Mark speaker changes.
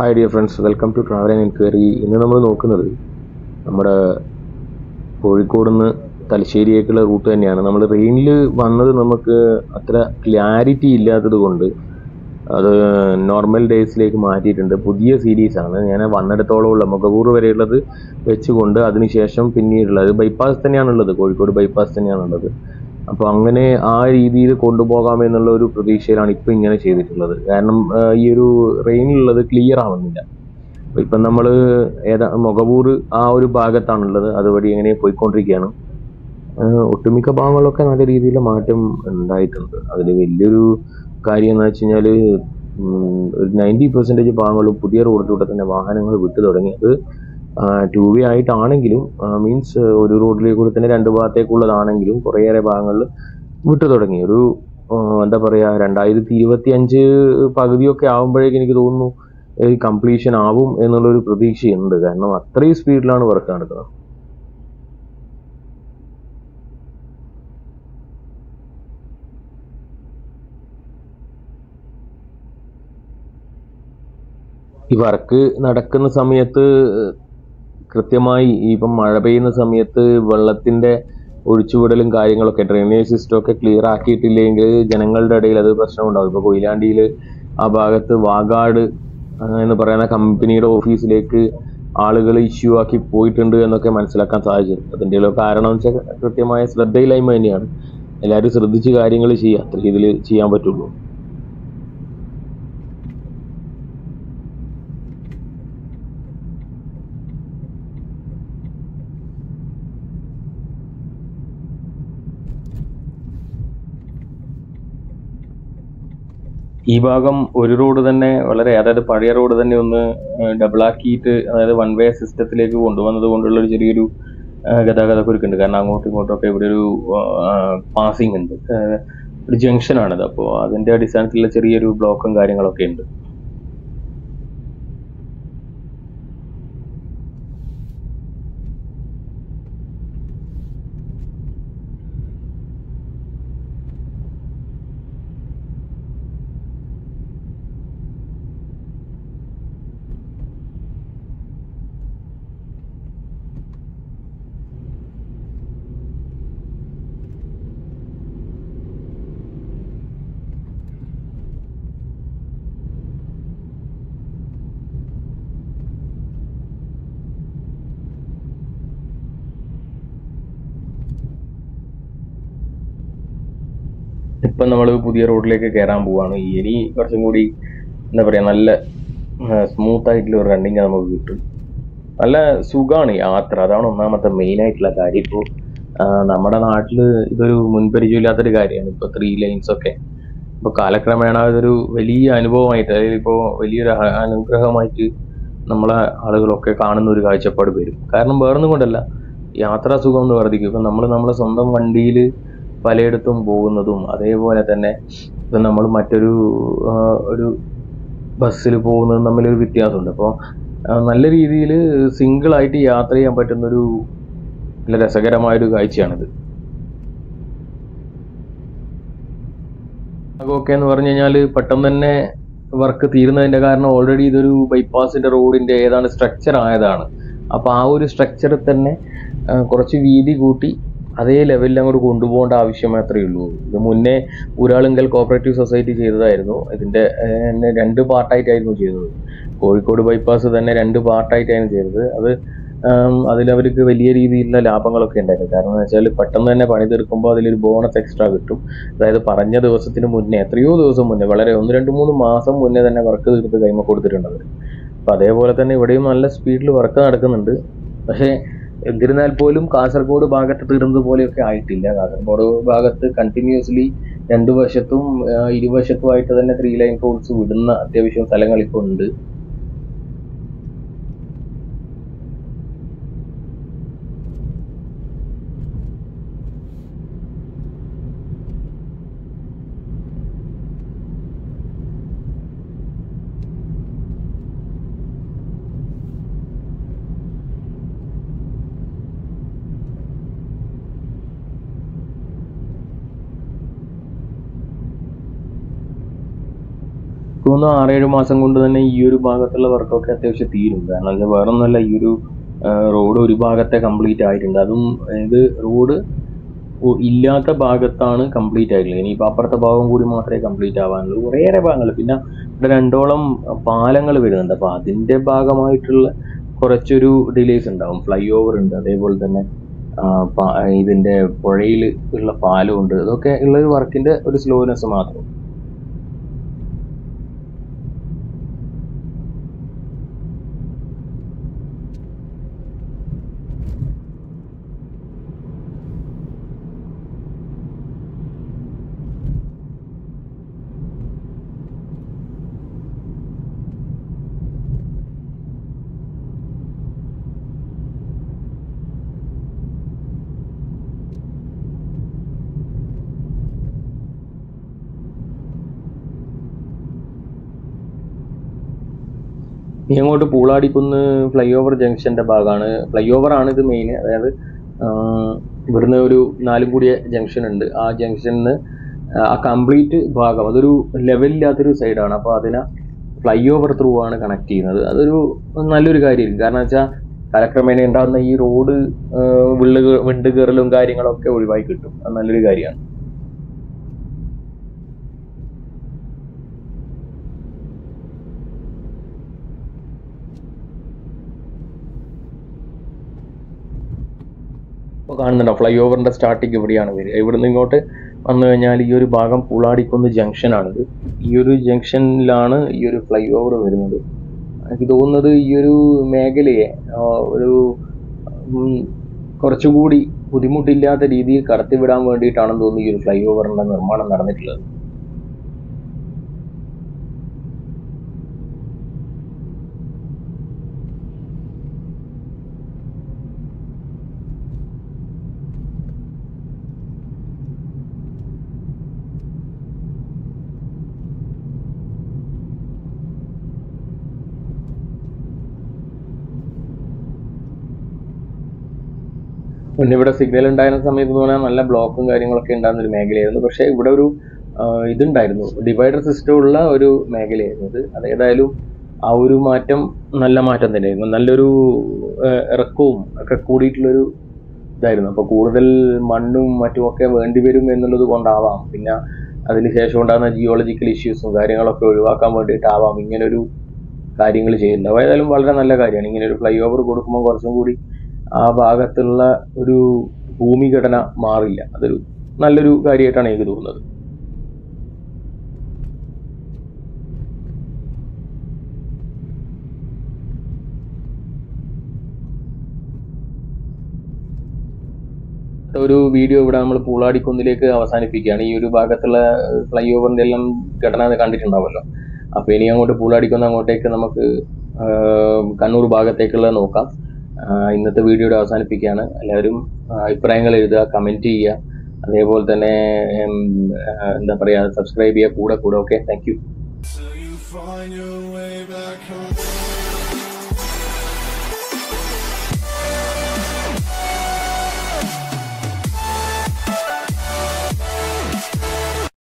Speaker 1: Hi dear friends welcome to travel and enquiry ഇന്ന് നമ്മൾ നോക്കുന്നത് നമ്മുടെ കോഴിക്കോട് നിന്ന് തലശ്ശേരിയേക്കുള്ള റൂട്ട് തന്നെയാണ് നമ്മൾ ട്രെയിനിൽ വന്നത് നമുക്ക് അത്ര ക്ലാരിറ്റി ഇല്ലാത്തത് കൊണ്ട് അത് നോർമൽ ഡേയ്സിലേക്ക് മാറ്റിയിട്ടുണ്ട് പുതിയ സീരീസാണ് ഞാൻ വന്നിടത്തോളം ഉള്ള മുഖപൂർ വരെയുള്ളത് വെച്ചുകൊണ്ട് അതിനുശേഷം പിന്നീടുള്ളത് ബൈപ്പാസ് തന്നെയാണുള്ളത് കോഴിക്കോട് ബൈപ്പാസ് തന്നെയാണുള്ളത് അപ്പോൾ അങ്ങനെ ആ രീതിയിൽ കൊണ്ടുപോകാമെന്നുള്ള ഒരു പ്രതീക്ഷയിലാണ് ഇപ്പം ഇങ്ങനെ ചെയ്തിട്ടുള്ളത് കാരണം ആ, ഈ ഒരു റെയിനിലുള്ളത് ക്ലിയർ ആവുന്നില്ല അപ്പോൾ ഇപ്പം നമ്മൾ ഏതാ മുഖപൂർ ആ ഒരു ഭാഗത്താണുള്ളത് അതുവഴി എങ്ങനെ പോയിക്കൊണ്ടിരിക്കുകയാണ് ആ, ഒട്ടുമിക്ക ഭാഗങ്ങളിലൊക്കെ നല്ല രീതിയിൽ മാറ്റം ഉണ്ടായിട്ടുണ്ട് അതിൽ വലിയൊരു കാര്യം എന്ന് വെച്ച് കഴിഞ്ഞാൽ ഒരു നയൻറ്റി പെർസെൻറ്റേജ് ഭാഗങ്ങളും പുതിയ റോഡിലൂടെ തന്നെ വാഹനങ്ങൾ വിട്ടു തുടങ്ങി അത് ടു വേ ആയിട്ടാണെങ്കിലും മീൻസ് ഒരു റോഡിലേക്ക് കൂടി തന്നെ രണ്ട് ഭാഗത്തേക്കുള്ളതാണെങ്കിലും കുറേയേറെ ഭാഗങ്ങളിൽ വിട്ടു തുടങ്ങി ഒരു ആ, എന്താ പറയുക രണ്ടായിരത്തി ഇരുപത്തി അഞ്ച് പകുതിയൊക്കെ ആകുമ്പോഴേക്കും എനിക്ക് തോന്നുന്നു ഈ കംപ്ലീഷൻ ആവും എന്നുള്ളൊരു പ്രതീക്ഷയുണ്ട് കാരണം അത്രയും സ്പീഡിലാണ് വർക്ക് നടക്കുന്നത് ഈ വർക്ക് നടക്കുന്ന സമയത്ത് കൃത്യമായി ഈ ഇപ്പം മഴ പെയ്യുന്ന സമയത്ത് വെള്ളത്തിന്റെ ഒഴിച്ചുവിടലും കാര്യങ്ങളൊക്കെ ഡ്രെയിനേജ് സിസ്റ്റം ഒക്കെ ക്ലിയർ ആക്കിയിട്ടില്ലെങ്കിൽ ജനങ്ങളുടെ ഇടയിൽ അത് പ്രശ്നമുണ്ടാകും ഇപ്പോൾ കൊയിലാണ്ടിയിൽ ആ ഭാഗത്ത് വാഗാട് ആ, എന്ന് പറയുന്ന കമ്പനിയുടെ ഓഫീസിലേക്ക് ആളുകൾ ഇഷ്യൂ ആക്കി പോയിട്ടുണ്ട് എന്നൊക്കെ മനസ്സിലാക്കാൻ സാധിച്ചു അതിൻ്റെ കാരണം എന്ന് വെച്ചാൽ കൃത്യമായ ശ്രദ്ധയില്ലായ്മ തന്നെയാണ് എല്ലാവരും ശ്രദ്ധിച്ച് കാര്യങ്ങൾ ചെയ്യുക അത്ര ഇതിൽ ചെയ്യാൻ പറ്റുള്ളൂ ഈ ഭാഗം ഒരു റോഡ് തന്നെ വളരെ അതായത് പഴയ റോഡ് തന്നെ ഒന്ന് ഡബിൾ ആക്കിയിട്ട് അതായത് വൺ വേ സിസ്റ്റത്തിലേക്ക് കൊണ്ടുവന്നത് കൊണ്ടുള്ള ഒരു ചെറിയൊരു ആ, ഗതാഗത കുരുക്കുണ്ട് കാരണം അങ്ങോട്ടും ഇങ്ങോട്ടും ഒക്കെ ഇവിടെ ഒരു പാസിംഗ് ഉണ്ട് ആ, ഒരു ജംഗ്ഷൻ ആണിത് അപ്പോൾ അതിന്റെ അടിസ്ഥാനത്തിലുള്ള ചെറിയൊരു ബ്ലോക്കും കാര്യങ്ങളൊക്കെ ഉണ്ട് ഇപ്പം നമ്മൾ പുതിയ റോഡിലേക്ക് കയറാൻ പോവാണ് ഇനി കുറച്ചും കൂടി എന്താ പറയാ നല്ല സ്മൂത്ത് ആയിട്ടുള്ള ഒരു റണ്ണിങ് നമുക്ക് കിട്ടും നല്ല സുഖമാണ് യാത്ര അതാണ് ഒന്നാമത്തെ മെയിൻ ആയിട്ടുള്ള കാര്യം ഇപ്പോൾ നമ്മുടെ നാട്ടിൽ ഇതൊരു മുൻപരിചയമില്ലാത്തൊരു കാര്യമാണ് ഇപ്പോൾ ത്രീ ലൈൻസ് ഒക്കെ ഇപ്പോൾ കാലക്രമേണ ഇതൊരു വലിയ അനുഭവമായിട്ട് അതായത് ഇപ്പോൾ വലിയൊരു അ- അനുഗ്രഹമായിട്ട് നമ്മളെ ആളുകളൊക്കെ കാണുന്ന ഒരു കാഴ്ചപ്പാട് വരും കാരണം വേറൊന്നും കൊണ്ടല്ല യാത്രാ സുഖം എന്ന് വർദ്ധിക്കും ഇപ്പം നമ്മൾ നമ്മളെ സ്വന്തം വണ്ടിയിൽ പലയിടത്തും പോകുന്നതും അതേപോലെ തന്നെ ഇപ്പം നമ്മൾ മറ്റൊരു ആ, ഒരു ബസ്സിൽ പോകുന്നതും തമ്മിലൊരു വ്യത്യാസമുണ്ട് അപ്പോൾ നല്ല രീതിയിൽ സിംഗിളായിട്ട് യാത്ര ചെയ്യാൻ പറ്റുന്നൊരു നല്ല രസകരമായൊരു കാഴ്ചയാണിത് ഭാഗമൊക്കെ എന്ന് പറഞ്ഞു കഴിഞ്ഞാൽ പെട്ടെന്ന് തന്നെ വർക്ക് തീരുന്നതിന്റെ കാരണം ഓൾറെഡി ഇതൊരു ബൈപ്പാസിന്റെ റോഡിന്റെ ഏതാണ് സ്ട്രക്ചർ ആയതാണ് അപ്പൊ ആ ഒരു സ്ട്രക്ചറിൽ തന്നെ ആ, കുറച്ച് വീതി കൂട്ടി അതേ ലെവലിൽ അങ്ങോട്ട് കൊണ്ടുപോകേണ്ട ആവശ്യം മാത്രമേ ഉള്ളൂ ഇത് മുന്നേ ഊരാളുങ്കൽ കോപ്പറേറ്റീവ് സൊസൈറ്റി ചെയ്തതായിരുന്നു ഇതിന്റെ ആ, തന്നെ രണ്ട് പാർട്ടായിട്ടായിരുന്നു ചെയ്തത് കോഴിക്കോട് ബൈപ്പാസ് തന്നെ രണ്ട് പാർട്ടായിട്ടായിരുന്നു ചെയ്തത് അത് അതിൽ അവർക്ക് വലിയ രീതിയിലുള്ള ലാഭങ്ങളൊക്കെ ഉണ്ടായിരുന്നു കാരണം എന്ന് വെച്ചാൽ പെട്ടെന്ന് തന്നെ പണി തീർക്കുമ്പോൾ അതിലൊരു ബോണസ് എക്സ്ട്രാ കിട്ടും അതായത് പറഞ്ഞ ദിവസത്തിന് മുന്നേ എത്രയോ ദിവസം മുന്നേ വളരെ ഒന്ന് രണ്ട് മൂന്ന് മാസം മുന്നേ തന്നെ വർക്ക് തീർത്ത് കൈമ കൊടുത്തിട്ടുണ്ട് അവർ അപ്പം അതേപോലെ തന്നെ ഇവിടെയും നല്ല സ്പീഡിൽ വർക്ക് നടക്കുന്നുണ്ട് പക്ഷേ എന്നിരുന്നാൽ പോലും കാസർഗോഡ് ഭാഗത്ത് തീർന്നത് പോലെയൊക്കെ ആയിട്ടില്ല കാസർഗോഡ് ഭാഗത്ത് കണ്ടിന്യൂസ്ലി രണ്ടു വശത്തും ആ, ഇരുവശത്തുമായിട്ട് തന്നെ ത്രീ ലൈൻ റോഡ്സ് വിടുന്ന അത്യാവശ്യം സ്ഥലങ്ങൾ ഇപ്പോൾ ഉണ്ട് തോന്നുന്നു ആറേഴ് മാസം കൊണ്ട് തന്നെ ഈ ഒരു ഭാഗത്തുള്ള വർക്കൊക്കെ അത്യാവശ്യം തീരും കാരണം വെച്ചാൽ വേറെ ഒന്നല്ല ഈ ഒരു റോഡ് ഒരു ഭാഗത്തെ കംപ്ലീറ്റ് ആയിട്ടുണ്ട് അതും ഇത് റോഡ് ഇല്ലാത്ത ഭാഗത്താണ് കംപ്ലീറ്റ് ആയിട്ടുള്ളത് ഇനിയിപ്പോൾ അപ്പുറത്തെ ഭാഗം കൂടി മാത്രമേ കംപ്ലീറ്റ് ആവാനുള്ളൂ കുറേയേറെ ഭാഗങ്ങൾ പിന്നെ ഇവിടെ രണ്ടോളം പാലങ്ങൾ വരുന്നുണ്ട് അപ്പോൾ അതിൻ്റെ ഭാഗമായിട്ടുള്ള കുറച്ചൊരു ഡിലേസ് ഉണ്ടാവും ഫ്ലൈ ഓവർ ഉണ്ട് അതേപോലെ തന്നെ ആ, പ- ഇതിൻ്റെ പുഴയിൽ ഉള്ള പാലമുണ്ട് ഇതൊക്കെ ഉള്ള ഒരു വർക്കിൻ്റെ ഒരു സ്ലോനെസ് മാത്രം ഇനി അങ്ങോട്ട് പൂളാടിക്കുന്ന് ഫ്ലൈ ഓവർ ജംഗ്ഷന്റെ ഭാഗമാണ് ഫ്ലൈ ഓവർ ആണ് ഇത് മെയിൻ അതായത് ആ, ഇവിടുന്ന് ഒരു നാലും കൂടിയ ജംഗ്ഷൻ ഉണ്ട് ആ ജംഗ്ഷനിൽ ആ കംപ്ലീറ്റ് ഭാഗം അതൊരു ലെവലില്ലാത്തൊരു സൈഡാണ് അപ്പോൾ അതിനെ ഫ്ലൈ ഓവർ ത്രൂ ആണ് കണക്ട് ചെയ്യുന്നത് അതൊരു നല്ലൊരു കാര്യമായിരിക്കും കാരണം വെച്ചാൽ കാലക്രമേണ ഉണ്ടാകുന്ന ഈ റോഡ് വിള്ളു വിണ്ട് കയറലും കാര്യങ്ങളൊക്കെ ഒഴിവായി കിട്ടും അത് നല്ലൊരു കാര്യമാണ് ഇപ്പോൾ കാണുന്നുണ്ടോ ഫ്ലൈ ഓവറിന്റെ സ്റ്റാർട്ടിങ് ഇവിടെയാണ് വരിക ഇവിടുന്ന് ഇങ്ങോട്ട് വന്നു കഴിഞ്ഞാൽ ഈ ഒരു ഭാഗം പുളാടിക്കുന്ന് ജംഗ്ഷനാണിത് ഈ ഒരു ജംഗ്ഷനിലാണ് ഈ ഒരു ഫ്ലൈ ഓവർ വരുന്നത് എനിക്ക് തോന്നുന്നത് ഈ ഒരു മേഖലയെ ആ, ഒരു ഉം, കുറച്ചുകൂടി ബുദ്ധിമുട്ടില്ലാത്ത രീതിയിൽ കടത്തിവിടാൻ വേണ്ടിയിട്ടാണെന്ന് തോന്നുന്നു ഈ ഒരു ഫ്ലൈ ഓവറിന്റെ നിർമ്മാണം നടന്നിട്ടുള്ളത് മുന്നേ ഇവിടെ സിഗ്നൽ ഉണ്ടായിരുന്ന സമയത്ത് എന്ന് പറഞ്ഞാൽ നല്ല ബ്ലോക്കും കാര്യങ്ങളൊക്കെ ഉണ്ടായിരുന്ന ഒരു മേഖലയായിരുന്നു പക്ഷേ ഇവിടെ ഒരു ആ, ഇതുണ്ടായിരുന്നു ഡിവൈഡർ സിസ്റ്റം ഉള്ള ഒരു മേഖലയായിരുന്നു ഇത് അതേതായാലും ആ ഒരു മാറ്റം നല്ല മാറ്റം തന്നെയായിരുന്നു നല്ലൊരു ആ, ഇറക്കവും ഒക്കെ കൂടിയിട്ടുള്ളൊരു ഇതായിരുന്നു അപ്പോൾ കൂടുതൽ മണ്ണും മറ്റുമൊക്കെ വേണ്ടി വരും എന്നുള്ളത് കൊണ്ടാവാം പിന്നെ അതിന് ശേഷം ഉണ്ടാകുന്ന ജിയോളജിക്കൽ ഇഷ്യൂസും കാര്യങ്ങളൊക്കെ ഒഴിവാക്കാൻ വേണ്ടിയിട്ടാവാം ഇങ്ങനൊരു കാര്യങ്ങൾ ചെയ്യുന്നത് ഏതായാലും വളരെ നല്ല കാര്യമാണ് ഇങ്ങനെ ഒരു ഫ്ലൈ ഓവർ കൊടുക്കുമ്പോൾ കുറച്ചും കൂടി ആ ഭാഗത്തുള്ള ഒരു ഭൂമിഘടന മാറില്ല അതൊരു നല്ലൊരു കാര്യമായിട്ടാണ് എനിക്ക് തോന്നുന്നത് ഒരു വീഡിയോ ഇവിടെ നമ്മൾ പൂളാടിക്കുന്നിലേക്ക് അവസാനിപ്പിക്കുകയാണ് ഈ ഒരു ഭാഗത്തുള്ള ഫ്ലൈ ഓവറിന്റെ എല്ലാം ഘടന കണ്ടിട്ടുണ്ടാവുമല്ലോ അപ്പൊ ഇനി അങ്ങോട്ട് പൂളാടിക്കുന്ന അങ്ങോട്ടേക്ക് നമുക്ക് ആ, കണ്ണൂർ ഭാഗത്തേക്കുള്ള നോക്കാം ആ, ഇന്നത്തെ വീഡിയോയുടെ അവസാനിപ്പിക്കുകയാണ് എല്ലാവരും ആ, അഭിപ്രായങ്ങൾ എഴുതുക കമന്റ് ചെയ്യുക അതേപോലെ തന്നെ ഉം, ആ, എന്താ പറയാ സബ്സ്ക്രൈബ് ചെയ്യുക കൂടെ കൂടെ okay thank you
Speaker 2: Till you find your way back home.